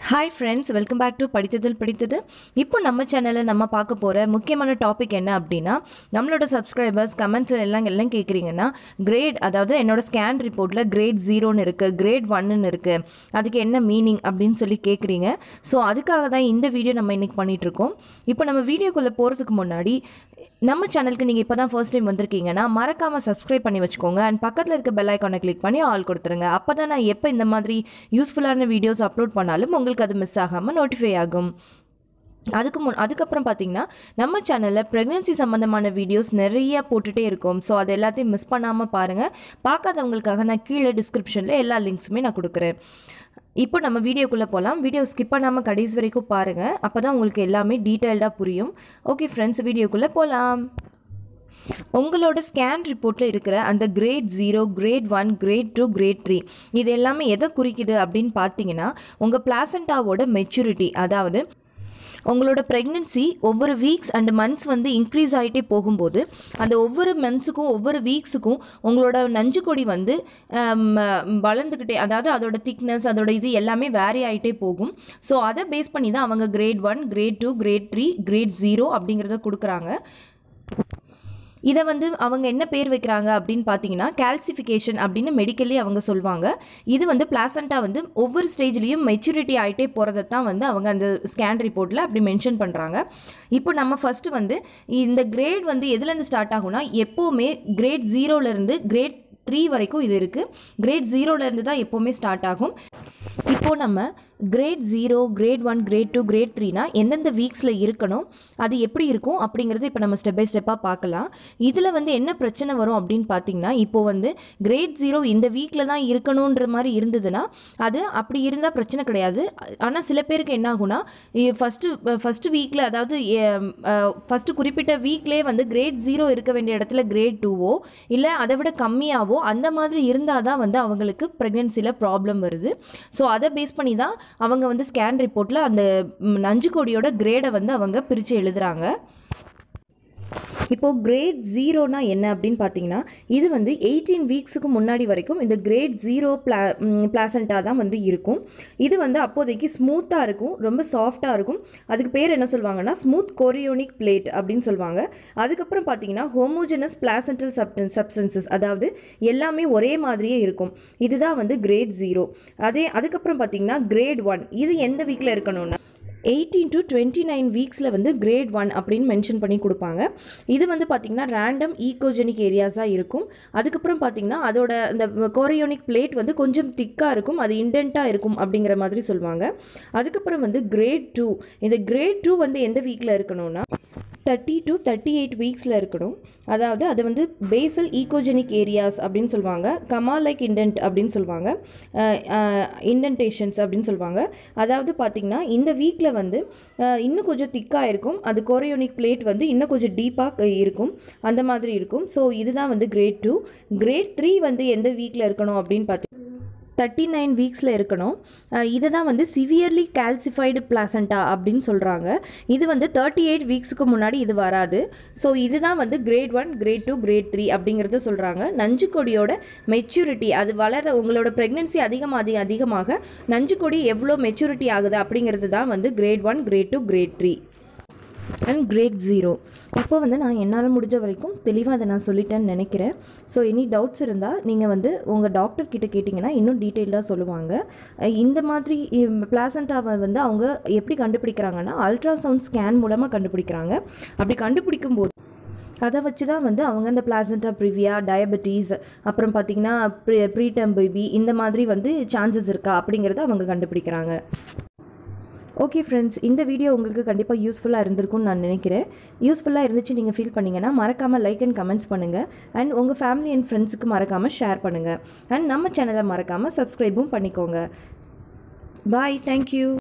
hi friends welcome back to படித்ததில் பிடித்தது இப்போ நம்ம சேனலில் நம்ம பார்க்க போகிற முக்கியமான டாபிக் என்ன அப்படின்னா நம்மளோட சப்ஸ்கிரைபர்ஸ் கமெண்ட்ஸ் எல்லாம் எல்லாம் கேட்குறீங்கன்னா கிரேட் அதாவது என்னோட ஸ்கேன் ரிப்போர்ட்டில் கிரேட் ஜீரோன்னு இருக்குது கிரேட் ஒன்னு இருக்குது அதுக்கு என்ன மீனிங் அப்படின்னு சொல்லி கேட்குறீங்க ஸோ அதுக்காக தான் இந்த வீடியோ நம்ம இன்றைக்கி பண்ணிகிட்ருக்கோம் இப்போ நம்ம வீடியோக்குள்ளே போகிறதுக்கு முன்னாடி நம்ம சேனலுக்கு நீங்கள் இப்போ தான் ஃபர்ஸ்ட் டைம் வந்திருக்கீங்கன்னா மறக்காமல் சப்ஸ்கிரைப் பண்ணி வச்சுக்கோங்க அண்ட் பக்கத்தில் இருக்க பெல் ஐக்கானை கிளிக் பண்ணி ஆல் கொடுத்துருங்க அப்போ தான் நான் எப்போ இந்த மாதிரி யூஸ்ஃபுல்லான வீடியோஸ் அப்லோட் பண்ணாலும் உங்களுக்கு அது மிஸ் ஆகாமல் நோட்டிஃபை ஆகும் அதுக்கு முன் அதுக்கப்புறம் பார்த்தீங்கன்னா நம்ம சேனலில் ப்ரெக்னென்சி சம்மந்தமான வீடியோஸ் நிறைய போட்டுகிட்டே இருக்கும் ஸோ அது எல்லாத்தையும் மிஸ் பண்ணாமல் பாருங்கள் பார்க்காதவங்களுக்காக நான் கீழே டிஸ்கிரிப்ஷனில் எல்லா லிங்க்ஸுமே நான் கொடுக்குறேன் இப்போ நம்ம வீடியோக்குள்ளே போகலாம் வீடியோ ஸ்கிப் பண்ணாமல் கடைசி வரைக்கும் பாருங்கள் அப்போ தான் உங்களுக்கு எல்லாமே டீட்டெயில்டாக புரியும் ஓகே ஃப்ரெண்ட்ஸ் வீடியோக்குள்ளே போகலாம் உங்களோட ஸ்கேன் ரிப்போர்ட்டில் இருக்கிற அந்த grade zero grade one grade two grade three இது எல்லாமே எதை குறிக்குது அப்படின்னு பார்த்தீங்கன்னா உங்கள் பிளாசண்டாவோட மெச்சூரிட்டி அதாவது உங்களோட ப்ரெக்னென்சி ஒவ்வொரு வீக்ஸ் அண்ட் மந்த்ஸ் வந்து இன்க்ரீஸ் ஆகிட்டே போகும்போது அந்த ஒவ்வொரு மந்த்ஸுக்கும் ஒவ்வொரு வீக்ஸுக்கும் உங்களோட நஞ்சுக்கொடி வந்து ஆம், வளர்ந்துக்கிட்டே அதாவது அதோட திக்னஸ் அதோட இது எல்லாமே வேரி ஆகிட்டே போகும் ஸோ அதை பேஸ் பண்ணி தான் அவங்க grade one grade two grade three grade zero அப்படிங்கிறத கொடுக்குறாங்க இதை வந்து அவங்க என்ன பேர் வைக்கிறாங்க அப்படின்னு பார்த்தீங்கன்னா கால்சிஃபிகேஷன் அப்படின்னு மெடிக்கலி அவங்க சொல்லுவாங்க இது வந்து பிளாசண்டா வந்து ஒவ்வொரு ஸ்டேஜ்லேயும் மெச்சூரிட்டி ஆகிட்டே போகிறத தான் வந்து அவங்க அந்த ஸ்கேன் ரிப்போர்ட்டில் அப்படி மென்ஷன் பண்ணுறாங்க இப்போ நம்ம ஃபஸ்ட்டு வந்து இந்த கிரேட் வந்து எதுலேருந்து ஸ்டார்ட் ஆகும்னா எப்போவுமே கிரேட் ஜீரோலேருந்து கிரேட் த்ரீ வரைக்கும் இது இருக்குது கிரேட் ஜீரோலேருந்து தான் எப்போவுமே ஸ்டார்ட் ஆகும் இப்போது நம்ம grade zero grade one grade two grade த்ரீனா எந்தெந்த வீக்ஸில் இருக்கணும் அது எப்படி இருக்கும் அப்படிங்கிறது இப்போ நம்ம ஸ்டெப் பை ஸ்டெப்பாக பார்க்கலாம் இதில் வந்து என்ன பிரச்சனை வரும் அப்படின்னு பார்த்தீங்கன்னா இப்போ வந்து கிரேட் ஜீரோ இந்த வீக்கில் தான் இருக்கணுன்ற மாதிரி இருந்ததுன்னா அது அப்படி இருந்தால் பிரச்சனை கிடையாது ஆனால் சில பேருக்கு என்ன ஆகும்னா ஃபஸ்ட்டு ஃபஸ்ட்டு வீக்கில் அதாவது ஃபஸ்ட்டு குறிப்பிட்ட வீக்லேயே வந்து கிரேட் ஜீரோ இருக்க வேண்டிய இடத்துல கிரேட் டூவோ இல்லை அதை விட கம்மியாவோ அந்த மாதிரி இருந்தால் தான் வந்து அவங்களுக்கு ப்ரெக்னென்சியில் ப்ராப்ளம் வருது ஸோ அதை பேஸ் பண்ணி தான் அவங்க வந்து ஸ்கேன் ரிப்போர்ட்டில் அந்த ம், நஞ்சுக்கொடியோட கிரேடை வந்து அவங்க பிரித்து எழுதுறாங்க இப்போது கிரேட் ஜீரோனா என்ன அப்படின்னு பார்த்தீங்கன்னா இது வந்து எயிட்டீன் வீக்ஸுக்கு முன்னாடி வரைக்கும் இந்த கிரேட் ஜீரோ பிளா பிளாசண்டா தான் வந்து இருக்கும் இது வந்து அப்போதைக்கு ஸ்மூத்தாக இருக்கும் ரொம்ப சாஃப்டாக இருக்கும் அதுக்கு பேர் என்ன சொல்லுவாங்கன்னா ஸ்மூத் கோரியோனிக் பிளேட் அப்படின்னு சொல்லுவாங்க அதுக்கப்புறம் பார்த்தீங்கன்னா ஹோமோஜெனஸ் பிளாசண்டல் சப்டன் சப்ஸ்டன்சஸ் அதாவது எல்லாமே ஒரே மாதிரியே இருக்கும் இதுதான் வந்து கிரேட் ஜீரோ அதே அதுக்கப்புறம் பார்த்தீங்கன்னா கிரேட் ஒன் இது எந்த வீக்கில் இருக்கணும்னா எயிட்டீன் டு டுவெண்ட்டி நைன் வீக்ஸில் வந்து கிரேட் ஒன் அப்படின்னு மென்ஷன் பண்ணி கொடுப்பாங்க இது வந்து பார்த்திங்கன்னா ரேண்டம் ஈகோஜெனிக் ஏரியாஸாக இருக்கும் அதுக்கப்புறம் பார்த்திங்கன்னா அதோட அந்த கோரியோனிக் பிளேட் வந்து கொஞ்சம் திக்காக இருக்கும் அது இண்டென்ட்டாக இருக்கும் அப்படிங்கிற மாதிரி சொல்லுவாங்க அதுக்கப்புறம் வந்து கிரேட் டூ இந்த கிரேட் டூ வந்து எந்த வீக்கில் இருக்கணும்னா தேர்ட்டி டு தேர்ட்டி எயிட் வீக்ஸில் இருக்கணும் அதாவது அது வந்து பேசல் ஈகோஜெனிக் ஏரியாஸ் அப்படின்னு சொல்லுவாங்க கமா லைக் இண்டென்ட் அப்படின்னு சொல்லுவாங்க இண்டென்டேஷன்ஸ் அப்படின்னு சொல்லுவாங்க அதாவது பார்த்திங்கன்னா இந்த வீக்கில் வந்து அஹ், இன்னும் கொஞ்சம் திக்காக இருக்கும் அது கோரியோனிக் பிளேட் வந்து இன்னும் கொஞ்சம் டீப்பாக இருக்கும் அந்த மாதிரி இருக்கும் ஸோ இதுதான் வந்து கிரேட் டூ கிரேட் த்ரீ வந்து எந்த வீக்கில் இருக்கணும் அப்படின்னு பார்த்தி தேர்ட்டி நைன் வீக்ஸில் இருக்கணும் அஹ் இதை தான் வந்து சிவியர்லி கால்சிஃபைடு பிளாசண்டா அப்படின்னு சொல்கிறாங்க இது வந்து தேர்ட்டி எயிட் வீக்ஸுக்கு முன்னாடி இது வராது ஸோ இதுதான் வந்து grade one grade two grade three அப்படிங்கிறத சொல்கிறாங்க நஞ்சுக்கொடியோட மெச்சூரிட்டி அது வளர உங்களோட ப்ரெக்னென்சி அதிகமாக அதிக அதிகமாக நஞ்சுக்கொடி எவ்வளோ மெச்சூரிட்டி ஆகுது அப்படிங்கிறது தான் வந்து grade one grade two grade three and grade zero இப்போ வந்து நான் என்னால் முடிஞ்ச வரைக்கும் தெளிவாக அதை நான் சொல்லிட்டேன்னு நினைக்கிறேன் ஸோ எனி டவுட்ஸ் இருந்தால் நீங்கள் வந்து உங்கள் டாக்டர் கிட்ட கேட்டிங்கன்னா இன்னும் டீட்டெயிலாக சொல்லுவாங்க அஹ் இந்த மாதிரி பிளாசண்டாவை வந்து அவங்க எப்படி கண்டுபிடிக்கிறாங்கன்னா அல்ட்ராசவுண்ட் ஸ்கேன் மூலமாக கண்டுபிடிக்கிறாங்க அப்படி கண்டுபிடிக்கும் போது அதை வச்சு தான் வந்து அவங்க இந்த பிளாசண்டா ப்ரிவியா டயபெட்டிஸ் அப்புறம் பார்த்தீங்கன்னா ப்ரீ ப்ரீடம் பேபி இந்த மாதிரி வந்து சான்சஸ் இருக்கா அப்படிங்கிறத அவங்க கண்டுபிடிக்கிறாங்க ஓகே ஃப்ரெண்ட்ஸ் இந்த வீடியோ உங்களுக்கு கண்டிப்பாக யூஸ்ஃபுல்லாக இருந்திருக்கும்னு நான் நினைக்கிறேன் யூஸ்ஃபுல்லாக இருந்துச்சு நீங்கள் ஃபீல் பண்ணீங்கன்னா மறக்காமல் லைக் அண்ட் கமெண்ட்ஸ் பண்ணுங்கள் அண்ட் உங்கள் ஃபேமிலி அண்ட் ஃப்ரெண்ட்ஸுக்கு மறக்காமல் ஷேர் பண்ணுங்கள் அண்ட் நம்ம சேனலை மறக்காமல் சப்ஸ்கிரைபும் பண்ணிக்கோங்க பாய் தேங்க்யூ